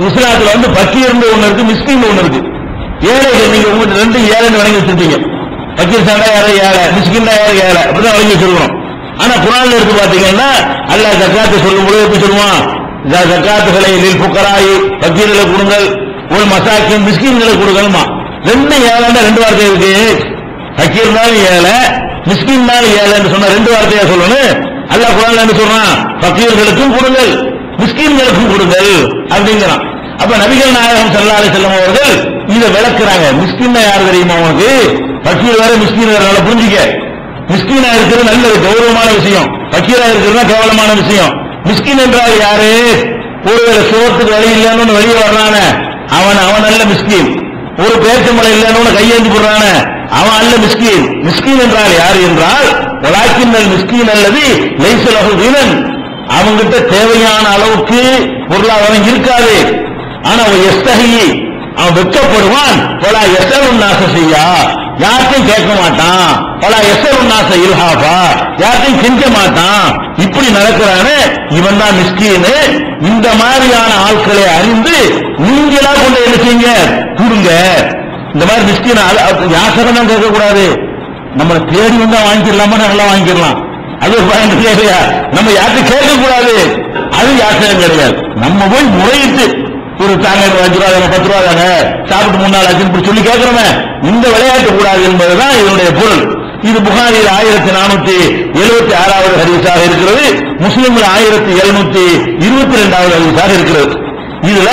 இஸ்லாத்துல வந்து பக்கீர்னு ஒண்ணு இருக்கு மிஸ்கின் ஒண்ணு இருக்கு ஏழைகள் நீங்க உங்க ரெண்டு ஏழைன்னு வழங்கி வச்சிருப்பீங்க பக்கீர் சாண்டா யாரை ஏழை மிஸ்கின் யாரை ஏழை அப்படிதான் வழங்கி வச்சிருக்கணும் ஆனா குரான்ல இருக்கு பாத்தீங்கன்னா அல்லாஹ் ஜக்காத்து சொல்லும் பொழுது எப்படி சொல்லுவான் ஜ- ஜக்காத்துகளை லில் புக்கராயி பக்கீர்களை கொடுங்கள் ஒரு மசாக்கின் மிஸ்கின்களை கொடுக்கணுமா ரெண்டு ஏழைன்னா ரெண்டு வார்த்தை இருக்கு பக்கீர்னாலும் ஏழை மிஸ்கின்னாலும் ஏழைன்னு சொன்ன ரெண்டு வார்த்தையா சொல்லணும் அல்லாஹ் குரான்ல என்ன சொல்றான் பக்கீர்களுக்கும் கொடுங்கள் மிஸ்கின்களுக்கும் கொடுங்கள் அப்படிங்கிறான் அப்ப நபிகள் நாயகம் ஸல்லல்லாஹு அலைஹி வஸல்லம் அவர்கள் இதை விளக்குறாங்க மிஸ்கின்னா யார் தெரியுமா உனக்கு பக்கீர் வேற மிஸ்கின் வேற நல்லா புரிஞ்சுக்க மிஸ்கினா இருக்கிறது நல்லது கௌரவமான விஷயம் பக்கீரா இருக்கிறது கேவலமான விஷயம் மிஸ்கின் என்றால் யாரு ஒருவேளை சோத்துக்கு வழி இல்லைன்னு வெளியே வர்றானே அவன் அவன் நல்ல மிஸ்கின் ஒரு பேச்சமலை இல்லைன்னு கையேந்தி போடுறானே அவன் அல்ல மிஸ்கின் மிஸ்கின் என்றால் யார் என்றால் வலாக்கின்னல் மிஸ்கின் அல்லது லைசலகு வீரன் அவங்கிட்ட தேவையான அளவுக்கு பொருளாதாரம் இருக்காது ஆனா அவன் எஸ்தகி அவன் வெட்கப்படுவான் பல எசரும் நாச செய்யா யார்ட்டையும் கேட்க மாட்டான் பல எசரும் நாச இல்ஹாபா யார்ட்டையும் கெஞ்ச மாட்டான் இப்படி நடக்கிறானே இவன் தான் மிஸ்கீனு இந்த மாதிரியான ஆட்களை அறிந்து நீங்களா கொண்டு என்ன செய்யுங்க கொடுங்க இந்த மாதிரி மிஸ்கீன் யாசகம் தான் கேட்க கூடாது நம்மளை தேடி வந்தா வாங்கிக்கலாமா நல்லா வாங்கிக்கலாம் அது ஒரு பயன் இல்லையா நம்ம யார்கிட்ட கேட்க கூடாது அது யாசகம் கிடையாது நம்ம போய் முறையிட்டு ஒரு தாங்க எனக்கு அஞ்சு ரூபா தாங்க, பத்து ரூபா தாங்க சாப்பிட்டு மூணு நாள் ஆச்சுன்னு இப்படி சொல்லி கேட்கிறவன் இந்த விளையாட்டு கூடாது என்பதுதான் இதனுடைய பொருள் இது புகாரில் ஆயிரத்தி நானூத்தி எழுபத்தி ஆறாவது ஹரிசாக இருக்கிறது முஸ்லிம்ல ஆயிரத்தி எழுநூத்தி இருபத்தி ரெண்டாவது ஹரிசாக இருக்கிறது இதுல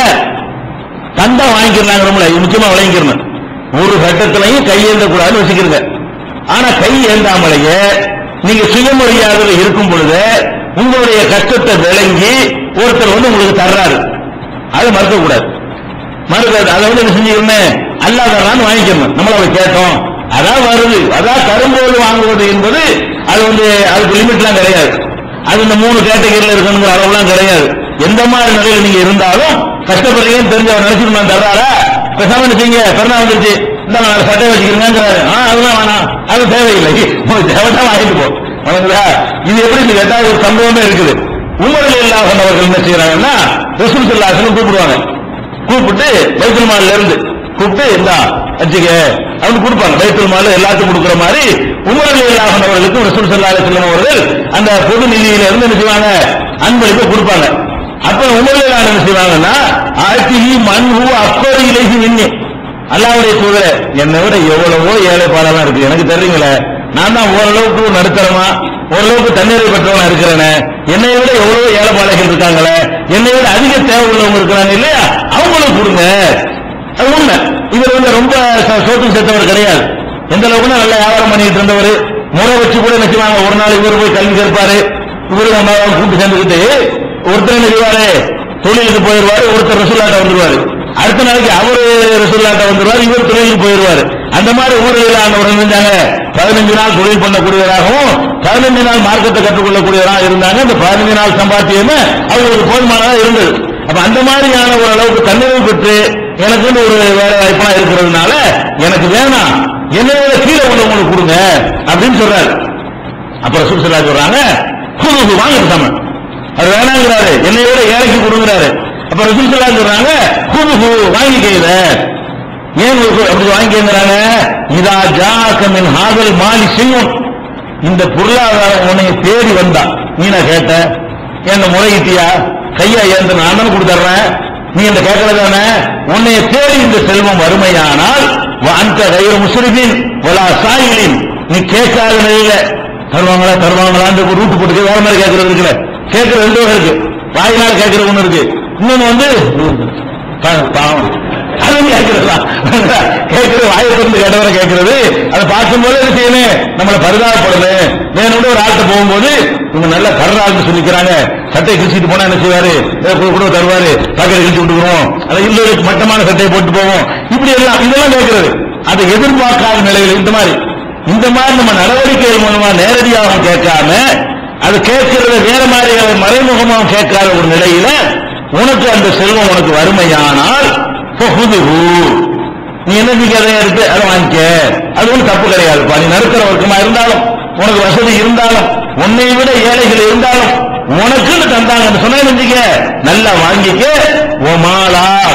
தந்தா வாங்கிக்கிறாங்க நம்மள இது முக்கியமா விளங்கிக்கிறணும் ஒரு கட்டத்திலையும் கையேந்த கூடாதுன்னு வச்சுக்கிறங்க ஆனா கை ஏந்தாமலேயே நீங்க சுயமரியாதையில இருக்கும் பொழுது உங்களுடைய கஷ்டத்தை விளங்கி ஒருத்தர் வந்து உங்களுக்கு தர்றாரு அதை மறுக்க கூடாது மறுக்காது அதை வந்து என்ன செஞ்சுக்கணும் அல்லாதான் வாங்கிக்கணும் நம்மள போய் கேட்டோம் அதான் வருது அதான் தரும்போது வாங்குவது என்பது அது வந்து அதுக்கு லிமிட்லாம் கிடையாது அது இந்த மூணு கேட்டகரியில் இருக்கணுங்கிற அளவுலாம் கிடையாது எந்த மாதிரி நிலையில் நீங்க இருந்தாலும் கஷ்டப்படுறீங்கன்னு தெரிஞ்ச அவர் நினைச்சிட்டு நான் தர்றாரா பேசாம என்ன செய்யுங்க பிறந்தா வந்துருச்சு இந்த நான் சட்டை வச்சுக்கிறேங்கிறாரு ஆ அதெல்லாம் வேணாம் அது தேவையில்லை உங்களுக்கு தேவைதான் வாங்கிட்டு போ வணங்குதா இது எப்படி நீங்க கேட்டா ஒரு சம்பவமே இருக்குது உமரில் இல்லாத அவர்கள் என்ன செய்யறாங்கன்னா ரசூல் சல்லாசனம் கூப்பிடுவாங்க கூப்பிட்டு பைத்துல் மால்ல இருந்து கூப்பிட்டு இந்தா வச்சுக்க அவங்க கொடுப்பாங்க பைத்துல் மால் எல்லாத்துக்கும் கொடுக்குற மாதிரி உமரில் இல்லாத அவர்களுக்கும் ரசூல் சல்லா செல்லம் அவர்கள் அந்த பொது நிதியில இருந்து என்ன செய்வாங்க அன்பளிப்பை கொடுப்பாங்க அப்ப உமரில் என்ன செய்வாங்கன்னா ஆட்சி மண்ஹூ அப்பரி இலகி நின்று அல்லாவுடைய தூதர என்னை விட எவ்வளவோ ஏழை பாடலாம் இருக்கு எனக்கு தெரியுங்களே நான் தான் ஓரளவுக்கு நடுத்தரமா ஓரளவுக்கு தண்ணீரை பெற்றவனா இருக்கிறேனே என்னை விட எவ்வளவோ ஏழை பாலைகள் இருக்காங்களே என்னை விட அதிக தேவை உள்ளவங்க இருக்கிறாங்க இல்லையா அவங்களுக்கு கொடுங்க அது உண்மை இவர் வந்து ரொம்ப ச- சோத்துக்கு சேர்த்தவர் கிடையாது எந்த அளவுக்குன்னா நல்லா வியாபாரம் பண்ணிட்டு இருந்தவர் முறை வச்சு கூட என்ன செய்வாங்க ஒரு நாள் இவர் போய் கல்வி கேட்பாரு இவரு நம்ம கூட்டு சேர்ந்துக்கிட்டு ஒருத்தர் என்ன செய்வாரு தொழிலுக்கு போயிடுவாரு ஒருத்தர் ரசூல்லாட்ட வந்துருவாரு அடுத்த நாளைக்கு அவரு ரசூல்லாட்ட வந்துருவாரு இவர் தொழிலுக்கு போயிடுவாரு அந்த மாதிரி ஊரில் ஆண்டவர் இருந்தாங்க பதினஞ்சு நாள் தொழில் பண்ணக்கூடியவராகவும் பதினஞ்சு நாள் மார்க்கத்தை கற்றுக்கொள்ளக்கூடியவராக இருந்தாங்க இந்த பதினஞ்சு நாள் சம்பாத்தியமே அவங்களுக்கு போதுமானதா இருந்தது அப்ப அந்த மாதிரியான ஒரு அளவுக்கு தன்னிறைவு பெற்று எனக்குன்னு ஒரு வேலை வாய்ப்பா இருக்கிறதுனால எனக்கு வேணாம் என்னை விட கீழே உள்ளவங்களுக்கு கொடுங்க அப்படின்னு சொல்றாரு அப்ப ரசூல் ஸல்லல்லாஹு அலைஹி சொல்றாங்க குழுகு வாங்க பேசாம அவர் வேணாங்கிறாரு என்னை விட ஏழைக்கு கொடுங்கிறாரு அப்ப ரசூல் ஸல்லல்லாஹு அலைஹி சொல்றாங்க குழுகு வாங்கிக்க இத ஏன் உங்களுக்கு அப்படி வாங்கிக்கிறாங்க இதா ஜாக்க மின் ஹாதல் மாலி செய்யும் இந்த பொருளாதாரம் உன்னை தேடி வந்தா நீ நான் கேட்ட என்ன முறையிட்டியா கையா ஏந்த நான் தானே கொடுத்துட்றேன் நீ என்ன கேட்கல தானே உன்னைய தேடி இந்த செல்வம் வறுமையானால் அந்த கயிறு முஸ்லிமின் வலா சாயிலின் நீ கேட்காத நிலையில தருவாங்களா தருவாங்களான்னு ஒரு ரூட்டு போட்டு வேற மாதிரி கேட்கறது இருக்குல்ல கேட்கற ரெண்டு வகை இருக்கு வாயினால கேட்கற ஒண்ணு இருக்கு இன்னொன்னு வந்து பா- பாவம் அது கேட்கறதா கேட்கறது வாயை திறந்து கேட்டவரை கேட்கறது அதை பார்க்கும்போது என்ன செய்யணும் நம்மளை பரிதாபப்படணும் வேணும்னு ஒரு ஆள்கிட்ட போகும்போது இவங்க நல்லா தர்றாருன்னு சொல்லிக்கிறாங்க சட்டையை கிழிச்சிட்டு போனா என்ன செய்வாரு ஏதோ கூட கூட தருவாரு பாக்கெட் கிழிச்சு விட்டுக்கிறோம் அதை இன்னொரு மட்டமான சட்டையை போட்டு போவோம் இப்படி எல்லாம் இதெல்லாம் கேட்கறது அதை எதிர்பார்க்காத நிலையில் இந்த மாதிரி இந்த மாதிரி நம்ம நடவடிக்கைகள் மூலமா நேரடியாக கேட்காம அது கேட்கறத வேற மாதிரி மறைமுகமாக கேட்காத ஒரு நிலையில உனக்கு அந்த செல்வம் உனக்கு வறுமையானால் ஃபஹுதுஹு. நீ என்ன நீங்க அதை எடுத்து அதை வாங்கிக்க அது ஒன்றும் தப்பு கிடையாதுப்பா நீ நடுத்தர வர்க்கமா இருந்தாலும் உனக்கு வசதி இருந்தாலும் உன்னை விட ஏழைகள் இருந்தாலும் உனக்குன்னு தந்தாங்கன்னு சொன்னா நினைச்சுக்க நல்லா வாங்கிக்க ஓ மாலா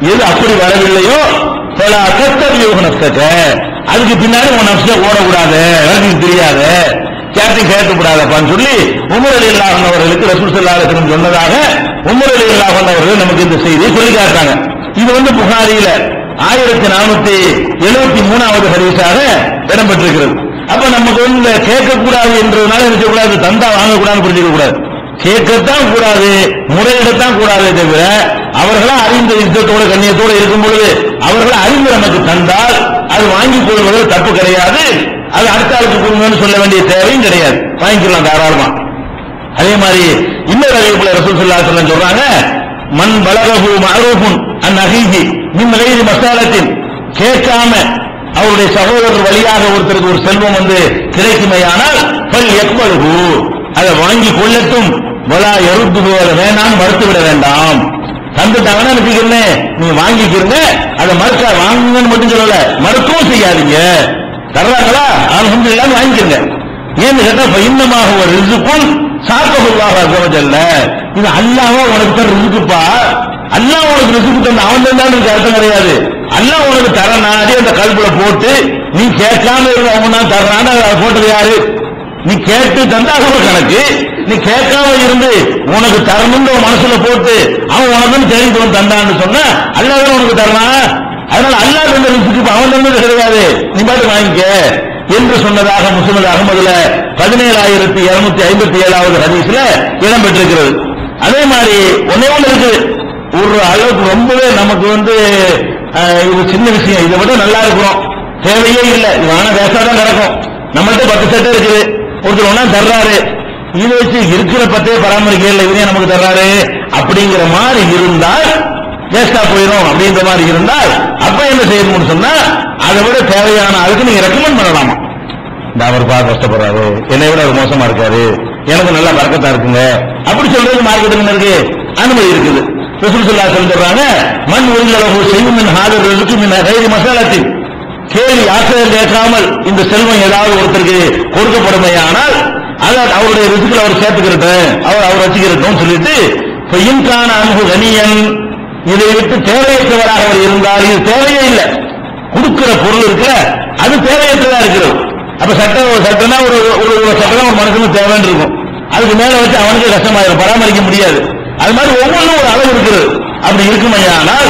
எது அப்படி வரவில்லையோ பல கத்தவியோகனத்தக்க அதுக்கு பின்னாடி உன் நப்ச ஓடக்கூடாது எனக்கு தெரியாத கேட்டு கேட்கக்கூடாதப்பான்னு சொல்லி உமர் அலி அல்லாஹ் அவர்களுக்கு ரசூல் ஸல்லல்லாஹு அலைஹி வஸல்லம் சொன்னதாக உமர் அலி அல்லாஹ் அவர்கள் நமக்கு இந்த செய்தியை சொல்லி காட்டுறாங்க இது வந்து புகாரியில ஆயிரத்தி நானூத்தி எழுபத்தி மூணாவது ஹரிசாக இடம்பெற்றிருக்கிறது அப்ப நமக்கு வந்து இந்த கேட்கக்கூடாது என்றதுனால என்ன செய்யக்கூடாது தந்தா வாங்கக்கூடாதுன்னு புரிஞ்சுக்க கூடாது கேட்கத்தான் கூடாது முறையிடத்தான் கூடாதே தவிர அவர்களா அறிந்த யுத்தத்தோட கண்ணியத்தோட இருக்கும் பொழுது அவர்களா அறிந்து நமக்கு தந்தால் அது வாங்கி கொள்வது தப்பு கிடையாது அது அடுத்த ஆளுக்கு கொடுங்கன்னு சொல்ல வேண்டிய தேவையும் கிடையாது வாங்கிக்கலாம் தாராளமா அதே மாதிரி இன்னொரு அறிவிப்புல ரசூல் ஸல்லல்லாஹு அலைஹி வஸல்லம் சொல்றாங்க மண் பலகஹு மஅரூஃபுன் அன் அஹீஹி மின் கைரி மசாலத்தின் கேட்காம அவருடைய சகோதரர் வழியாக ஒருத்தருக்கு ஒரு செல்வம் வந்து கிடைக்குமையானால் பல் எக்பலுகு அதை வாங்கி கொள்ளட்டும் வலா எருத்து போல வேணாம் மறுத்து விட வேண்டாம் தந்துட்டாங்கன்னா நினைச்சுக்கிறேன் நீங்க வாங்கிக்கிறங்க அதை மறுக்க வாங்குங்கன்னு மட்டும் சொல்லல மறுக்கவும் செய்யாதீங்க தர்றாங்களா அல்ஹம்துலில்லாஹ் வாங்கிக்கிறங்க ஏன்னு கேட்டா இப்ப இன்னமாக ஒரு ரிசுக்கும் சாத்தகுல்லாக அசவஜல்ல இது அல்லாஹ் உனக்கு தர ரிசுக்குப்பா அல்லாஹ் உனக்கு ரிசுக்கு தந்த அவன் தான் இருக்கு அர்த்தம் கிடையாது அல்லாஹ் உனக்கு தர நாடி அந்த கல்புல போட்டு நீ கேட்காம இருந்த அவன் தான் தர்றான்னு அதை போட்டது யாரு நீ கேட்டு தந்தா அது ஒரு கணக்கு நீ கேட்காம இருந்து உனக்கு தரணும்னு உன் மனசுல போட்டு அவன் உனக்குன்னு தெரிந்து வந்து தந்தான்னு சொன்னா அல்லாஹ் உனக்கு தரலாம் அதனால அல்லாஹ் தந்த ரிசுக்கு அவன் தந்தது கிடையாது நீ பாட்டு வாங்கிக்க என்று சொன்னதாக முஸ்லிம் அகமதுல பதினேழாயிரத்தி இருநூத்தி ஐம்பத்தி ஏழாவது ஹதீஸ்ல இடம்பெற்றிருக்கிறது அதே மாதிரி ஒன்னே ஒண்ணு இருக்குது ஒரு அளவுக்கு ரொம்பவே நமக்கு வந்து அஹ், இது சின்ன விஷயம் இதை விட நல்லா இருக்கிறோம் தேவையே இல்லை இது வேணா வேஸ்டாதான் கிடக்கும் நம்மள்ட்ட பத்து சட்டை இருக்குது ஒருத்தர் ஒண்ணா தர்றாரு இதை வச்சு இருக்கிற பத்தே பராமரிக்க இல்லை இவரே நமக்கு தர்றாரு அப்படிங்கிற மாதிரி இருந்தால் வேஸ்டா போயிடும் அப்படின்ற மாதிரி இருந்தால் அப்ப என்ன செய்யணும்னு சொன்னா அதை விட தேவையான அதுக்கு நீங்க ரெக்கமெண்ட் பண்ணலாமா இந்த அவர் பார்க்க கஷ்டப்படுறாரு என்னை விட அவர் மோசமா இருக்காரு எனக்கு நல்லா பறக்கத்தா இருக்குங்க அப்படி சொல்றது மார்க்கெட்டிங் இருக்கு அனுமதி இருக்குது ரசூல் ஸல்லல்லாஹு அலைஹி வஸல்லம் சொல்றாங்க மண் உரிகளவு செய்யும் மின் ஹாதர் ரிஸ்கு மின் கைரி மசாலத்தின் கேள்வி ஆசிரியர் கேட்காமல் இந்த செல்வம் ஏதாவது ஒருத்தருக்கு கொடுக்கப்படுமையானால் அதை அவருடைய ரிசுக்கில் அவர் சேர்த்துக்கிறட்டும் அவர் அவர் வச்சுக்கிறட்டும் சொல்லிட்டு பொய்யன்கான அன்பு கனியன் இதை விட்டு தேவையற்றவராக அவர் இருந்தால் இது தேவையே இல்லை கொடுக்கிற பொருள் இருக்குல்ல அது தேவையற்றதா இருக்கிறது அப்ப சட்டம் சட்டம்னா ஒரு ஒரு ஒரு சட்டம் ஒரு மனுஷனுக்கு தேவைன்னு இருக்கும் அதுக்கு மேல வச்சு அவனுக்கு கஷ்டமாயிரும் பராமரிக்க முடியாது அது மாதிரி ஒவ்வொன்றும் ஒரு அளவு இருக்கிறது அப்படி இருக்குமையானால்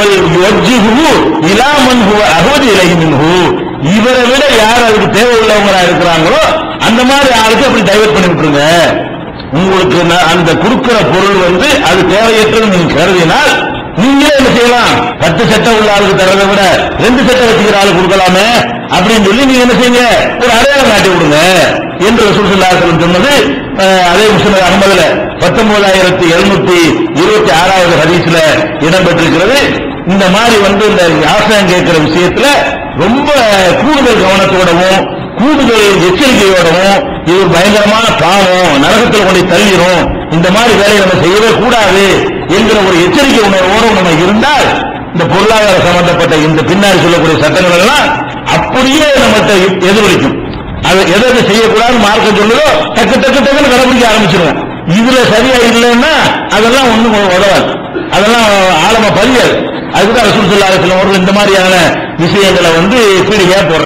இலாமன் அகவதி இலகிமின்ஹு இவரை விட யார் அதுக்கு தேவை உள்ளவங்களா இருக்கிறாங்களோ அந்த மாதிரி ஆளுக்கு அப்படி டைவர்ட் பண்ணி விட்டுருங்க உங்களுக்கு ந- அந்த கொடுக்கிற பொருள் வந்து அது தேவையற்றது நீங்க கருதினால் நீங்களே என்ன செய்யலாம் பத்து சட்டம் உள்ள ஆளுக்கு தரதை விட ரெண்டு சட்டம் வச்சுக்கிற ஆளு கொடுக்கலாமே அப்படின்னு சொல்லி நீங்க என்ன செய்யுங்க ஒரு அடையாளம் காட்டி விடுங்க என்று ரசூல் ஸல்லல்லாஹு அலைஹி வஸல்லம் சொன்னது அஹ், அதே முஸ்லிம் அகமதுல பத்தொன்பதாயிரத்தி எழுநூத்தி இருபத்தி ஆறாவது ஹதீஸ்ல இடம்பெற்றிருக்கிறது இந்த மாதிரி வந்து இந்த யாசகம் கேட்கிற விஷயத்துல ரொம்ப கூடுதல் கவனத்தோடவும் கூடுதல் எச்சரிக்கையோடவும் இது ஒரு பயங்கரமான பாவம் நரகத்தில் கொண்டு தள்ளிரும் இந்த மாதிரி வேலையை நம்ம செய்யவே கூடாது என்கிற ஒரு எச்சரிக்கை உணர்வோடு நம்ம இருந்தால் இந்த பொருளாதார சம்பந்தப்பட்ட இந்த பின்னாடி சொல்லக்கூடிய சட்டங்கள் எல்லாம் அப்படியே நம்மகிட்ட எதிரொலிக்கும் அது எதை எதை செய்யக்கூடாதுன்னு மார்க்க சொல்லுதோ டக்கு டக்கு டக்குன்னு கடைபிடிக்க ஆரம்பிச்சிருவோம் இதுல சரியா இல்லைன்னா அதெல்லாம் ஒண்ணும் உதவாது அதெல்லாம் ஆழமா பதியாது அதுக்கு தான் ரசூல் ஸல்லல்லாஹு அலைஹி வஸல்லம் அவர்கள் இந்த மாதிரியான விஷயங்களை வந்து பீடிகையா போடுறாங்க